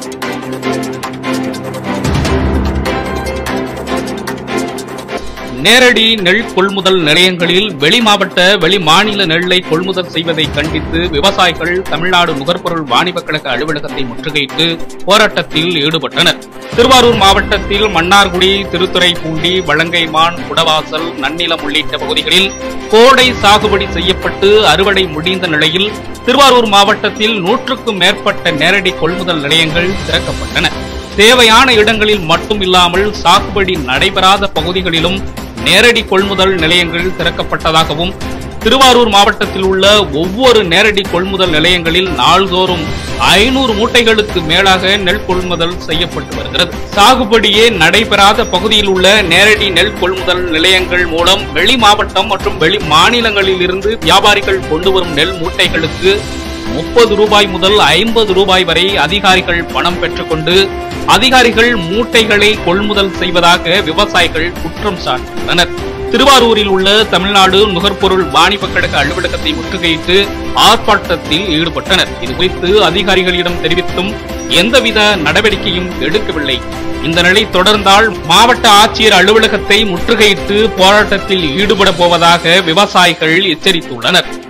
நேரடி நெல் கொள்முதல் நிலையங்களில் வெளி மாவட்ட வெளி மாநில நெல்லை கொள்முதல் செய்வதை கண்டித்து விவசாயிகள் தமிழ்நாடு நுகர்பொருள் வாணிபக் கழக அலுவலகத்தை முற்றுகையிட்டு போராட்டத்தில் ஈடுபட்டனர் திருவாரூர் மாவட்டத்தில் மன்னார்குடி திருத்துறைப்பூண்டி வலங்கைமான் குடவாசல் நன்னிலம் உள்ளிட்ட பகுதிகளில் கோடை சாகுபடி செய்யப்பட்டு அறுவடை முடிந்த நிலையில் திருவாரூர் மாவட்டத்தில் நூற்றுக்கும் மேற்பட்ட நேரடி கொள்முதல் நிலையங்கள் திறக்கப்பட்டன தேவையான இடங்களில் மட்டும் இல்லாமல் சாகுபடி நடைபெறாத பகுதிகளிலும் நேரடி கொள்முதல் நிலையங்கள் திறக்கப்பட்டதாகவும் திருவாரூர் மாவட்டத்தில் உள்ள ஒவ்வொரு நேரடி கொள்முதல் நிலையங்களில் நாள்தோறும் ஐநூறு மூட்டைகளுக்கு மேலாக நெல் கொள்முதல் செய்யப்பட்டு வருகிறது சாகுபடியே நடைபெறாத பகுதியில் உள்ள நேரடி நெல் கொள்முதல் நிலையங்கள் மூலம் வெளி மாவட்டம் மற்றும் வெளி மாநிலங்களில் இருந்து வியாபாரிகள் கொண்டு வரும் நெல் மூட்டைகளுக்கு முப்பது ரூபாய் முதல் ஐம்பது ரூபாய் வரை அதிகாரிகள் பணம் பெற்றுக்கொண்டு அதிகாரிகள் மூட்டைகளை கொள்முதல் செய்வதாக விவசாயிகள் குற்றம் சாட்டியுள்ளனர் திருவாரூரில் உள்ள தமிழ்நாடு நுகர்பொருள் வாணிபக் கழக அலுவலகத்தை முற்றுகையிட்டு ஆர்ப்பாட்டத்தில் ஈடுபட்டனர் இதுகுறித்து அதிகாரிகளிடம் தெரிவித்தும் எந்தவித நடவடிக்கையும் எடுக்கவில்லை இந்த நிலை தொடர்ந்தால் மாவட்ட ஆட்சியர் அலுவலகத்தை முற்றுகையிட்டு போராட்டத்தில் ஈடுபட போவதாக விவசாயிகள் எச்சரித்துள்ளனர்